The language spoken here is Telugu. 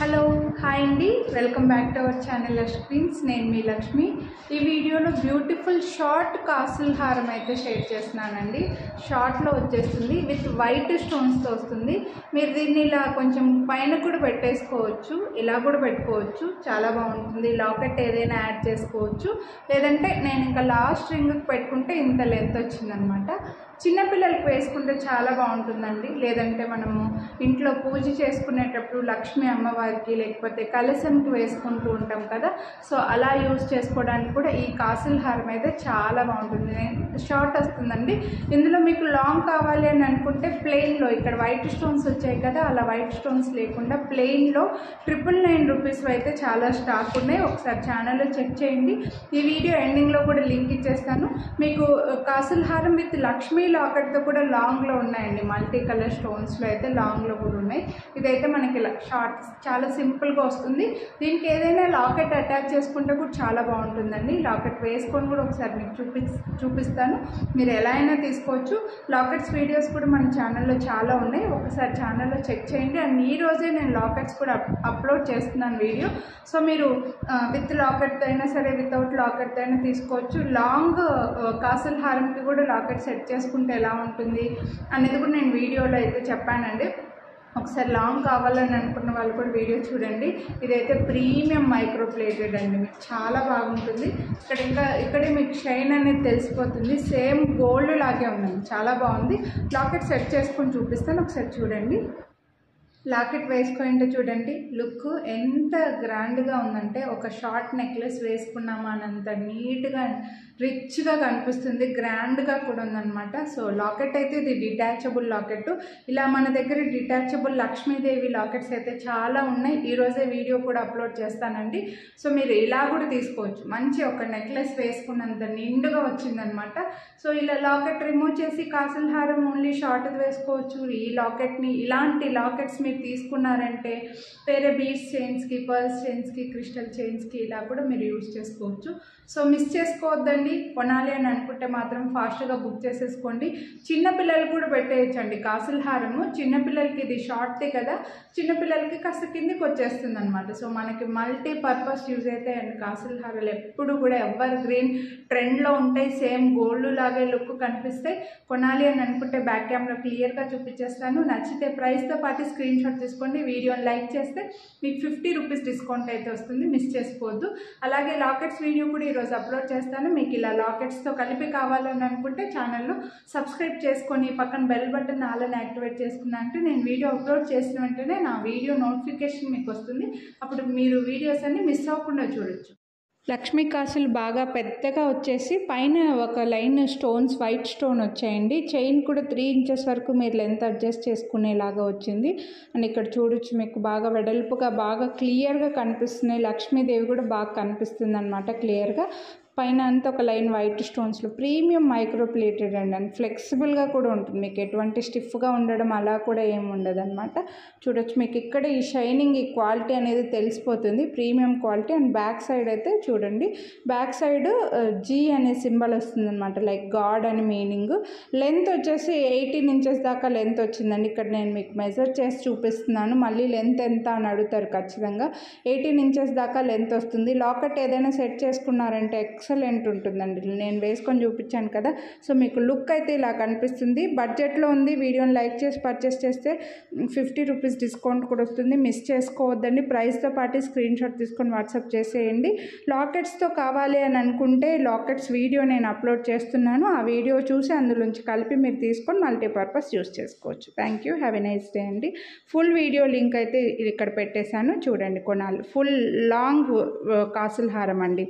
హలో హాయ్ అండి welcome back to our channel లక్ష్మీన్స్ నేను మీ లక్ష్మి ఈ వీడియోలో బ్యూటిఫుల్ షార్ట్ కాసుల హారం అయితే షేర్ చేస్తున్నానండి షార్ట్లో వచ్చేస్తుంది విత్ వైట్ స్టోన్స్తో వస్తుంది మీరు దీన్ని ఇలా కొంచెం పైన కూడా పెట్టేసుకోవచ్చు ఇలా కూడా పెట్టుకోవచ్చు చాలా బాగుంటుంది లాకెట్ ఏదైనా యాడ్ చేసుకోవచ్చు లేదంటే నేను ఇంకా లాస్ట్ రింగ్కి పెట్టుకుంటే ఇంత లెంత్ వచ్చిందనమాట చిన్నపిల్లలకి వేసుకుంటే చాలా బాగుంటుందండి లేదంటే మనము ఇంట్లో పూజ చేసుకునేటప్పుడు లక్ష్మీ అమ్మవారికి లేకపోతే కలశంకి వేసుకుంటూ ఉంటాం కదా సో అలా యూజ్ చేసుకోవడానికి కూడా ఈ కాసుల హారం అయితే చాలా బాగుంటుంది నేను షార్ట్ వస్తుందండి ఇందులో మీకు లాంగ్ కావాలి అని అనుకుంటే ప్లెయిన్లో ఇక్కడ వైట్ స్టోన్స్ వచ్చాయి కదా అలా వైట్ స్టోన్స్ లేకుండా ప్లెయిన్లో ట్రిపుల్ నైన్ రూపీస్ అయితే చాలా స్టాక్ ఉన్నాయి ఒకసారి ఛానల్లో చెక్ చేయండి ఈ వీడియో ఎండింగ్లో కూడా లింక్ ఇచ్చేస్తాను మీకు కాసుల హారం విత్ లక్ష్మీ లాకెట్తో కూడా లాంగ్లో ఉన్నాయండి మల్టీ కలర్ స్టోన్స్లో అయితే లాంగ్లో కూడా ఉన్నాయి ఇదైతే మనకి షార్ట్ చాలా సింపుల్గా వస్తుంది దీనికి ఏదైనా లాకెట్ అటాచ్ చేసుకుంటే కూడా చాలా బాగుంటుందండి లాకెట్ వేసుకొని కూడా ఒకసారి మీకు చూపి చూపిస్తాను మీరు ఎలా అయినా తీసుకోవచ్చు లాకెట్స్ వీడియోస్ కూడా మన ఛానల్లో చాలా ఉన్నాయి ఒకసారి ఛానల్లో చెక్ చేయండి అండ్ ఈ రోజే నేను లాకెట్స్ కూడా అప్- అప్లోడ్ చేస్తున్నాను వీడియో సో మీరు విత్ లాకెట్ అయినా సరే వితౌట్ లాకెట్ అయినా తీసుకోవచ్చు లాంగ్ కాసుల హారంకి కూడా లాకెట్ సెట్ చేసుకుంటే ఎలా ఉంటుంది అనేది కూడా నేను వీడియోలో అయితే చెప్పానండి ఒకసారి లాంగ్ కావాలని అనుకున్న వాళ్ళు కూడా వీడియో చూడండి ఇదైతే ప్రీమియం మైక్రో ప్లేటెడ్ అండి మీకు చాలా బాగుంటుంది ఇక్కడ ఇంకా ఇక్కడే మీకు షైన్ అనేది తెలిసిపోతుంది సేమ్ గోల్డ్ లాగే ఉందండి చాలా బాగుంది లాకెట్ సెట్ చేసుకొని చూపిస్తాను ఒకసారి చూడండి లాకెట్ వేసుకుంటే చూడండి లుక్ ఎంత గ్రాండ్గా ఉందంటే ఒక షార్ట్ నెక్లెస్ వేసుకున్నామా అనంత నీట్గా రిచ్గా కనిపిస్తుంది గ్రాండ్గా కూడా ఉందన్నమాట సో లాకెట్ అయితే ఇది డిటాచబుల్ లాకెట్ ఇలా మన దగ్గర డిటాచబుల్ లక్ష్మీదేవి లాకెట్స్ అయితే చాలా ఉన్నాయి ఈరోజే వీడియో కూడా అప్లోడ్ చేస్తానండి సో మీరు ఇలా కూడా తీసుకోవచ్చు మంచి ఒక నెక్లెస్ వేసుకున్నంత నిండుగా వచ్చిందనమాట సో ఇలా లాకెట్ రిమూవ్ చేసి కాసుల హారం ఓన్లీ షార్ట్ వేసుకోవచ్చు ఈ లాకెట్ని ఇలాంటి లాకెట్స్ మీరు తీసుకున్నారంటే వేరే బీడ్స్ చైన్స్కి పర్ల్స్ చైన్స్కి క్రిస్టల్ చైన్స్కి ఇలా కూడా మీరు యూజ్ చేసుకోవచ్చు సో మిస్ చేసుకోవద్దండి కొనాలి అని అనుకుంటే మాత్రం ఫాస్ట్గా బుక్ చేసేసుకోండి చిన్నపిల్లలు కూడా పెట్టేయచ్చండి కాసుల హారము చిన్నపిల్లలకి ఇది షార్ట్దే కదా చిన్నపిల్లలకి కాస్త కిందికి వచ్చేస్తుంది అనమాట సో మనకి మల్టీ పర్పస్ యూజ్ అయితే అండ్ కాసుల హారాలు ఎప్పుడు కూడా ఎవర్ గ్రీన్ ట్రెండ్లో ఉంటాయి సేమ్ గోల్డ్ లాగే లుక్ కనిపిస్తాయి కొనాలి అని అనుకుంటే బ్యాక్ కెమెరా క్లియర్గా చూపించేస్తాను నచ్చితే ప్రైస్తో పాటు స్క్రీన్ షాట్ తీసుకోండి వీడియోని లైక్ చేస్తే మీకు ఫిఫ్టీ రూపీస్ డిస్కౌంట్ అయితే వస్తుంది మిస్ చేసుకోవద్దు అలాగే లాకెట్స్ వీడియో కూడా ఈరోజు అప్లోడ్ చేస్తాను మీకు ఇలా లాకెట్స్తో కలిపి కావాలని అనుకుంటే ఛానల్లో సబ్స్క్రైబ్ చేసుకొని పక్కన బెల్ బటన్ ఆలని యాక్టివేట్ చేసుకున్నా అంటే నేను వీడియో అప్లోడ్ చేసిన వెంటనే నా వీడియో నోటిఫికేషన్ మీకు వస్తుంది అప్పుడు మీరు వీడియోస్ అన్ని మిస్ అవ్వకుండా చూడొచ్చు లక్ష్మీ కాసులు బాగా పెద్దగా వచ్చేసి పైన ఒక లైన్ స్టోన్స్ వైట్ స్టోన్ వచ్చాయండి చైన్ కూడా త్రీ ఇంచెస్ వరకు మీరు లెంత్ అడ్జస్ట్ చేసుకునేలాగా వచ్చింది అండ్ ఇక్కడ చూడొచ్చు మీకు బాగా వెడల్పుగా బాగా క్లియర్గా కనిపిస్తున్నాయి లక్ష్మీదేవి కూడా బాగా కనిపిస్తుంది అనమాట క్లియర్గా పైన అంతా ఒక లైన్ వైట్ స్టోన్స్లో ప్రీమియం మైక్రో ప్లేటెడ్ అండి అండ్ ఫ్లెక్సిబుల్గా కూడా ఉంటుంది మీకు ఎటువంటి స్టిఫ్గా ఉండడం అలా కూడా ఏమి ఉండదు అనమాట చూడొచ్చు మీకు ఇక్కడ ఈ షైనింగ్ ఈ క్వాలిటీ అనేది తెలిసిపోతుంది premium quality and back side అయితే చూడండి బ్యాక్ సైడ్ జీ అనే సింబల్ వస్తుంది అనమాట లైక్ గాడ్ అని మీనింగ్ లెంత్ వచ్చేసి ఎయిటీన్ ఇంచెస్ దాకా లెంత్ వచ్చిందండి ఇక్కడ నేను మీకు మెజర్ చేసి చూపిస్తున్నాను మళ్ళీ లెంత్ ఎంత అని అడుగుతారు ఖచ్చితంగా ఎయిటీన్ ఇంచెస్ దాకా లెంత్ వస్తుంది లాకెట్ ఏదైనా సెట్ చేసుకున్నారంటే ఎక్సలెంట్ ఉంటుందండి నేను వేసుకొని చూపించాను కదా సో మీకు లుక్ అయితే ఇలా కనిపిస్తుంది బడ్జెట్లో ఉంది వీడియోని లైక్ చేసి పర్చేస్ చేస్తే ఫిఫ్టీ రూపీస్ డిస్కౌంట్ కూడా వస్తుంది మిస్ చేసుకోవద్దండి ప్రైస్తో పాటు స్క్రీన్ షాట్ తీసుకొని వాట్సాప్ చేసేయండి లాకెట్స్తో కావాలి అని అనుకుంటే లాకెట్స్ వీడియో నేను అప్లోడ్ చేస్తున్నాను ఆ వీడియో చూసి అందులోంచి కలిపి మీరు తీసుకొని మల్టీపర్పస్ యూస్ చేసుకోవచ్చు thank you have a nice day అండి ఫుల్ వీడియో లింక్ అయితే ఇక్కడ పెట్టేశాను చూడండి కొనాలి ఫుల్ లాంగ్ కాసుల హారం అండి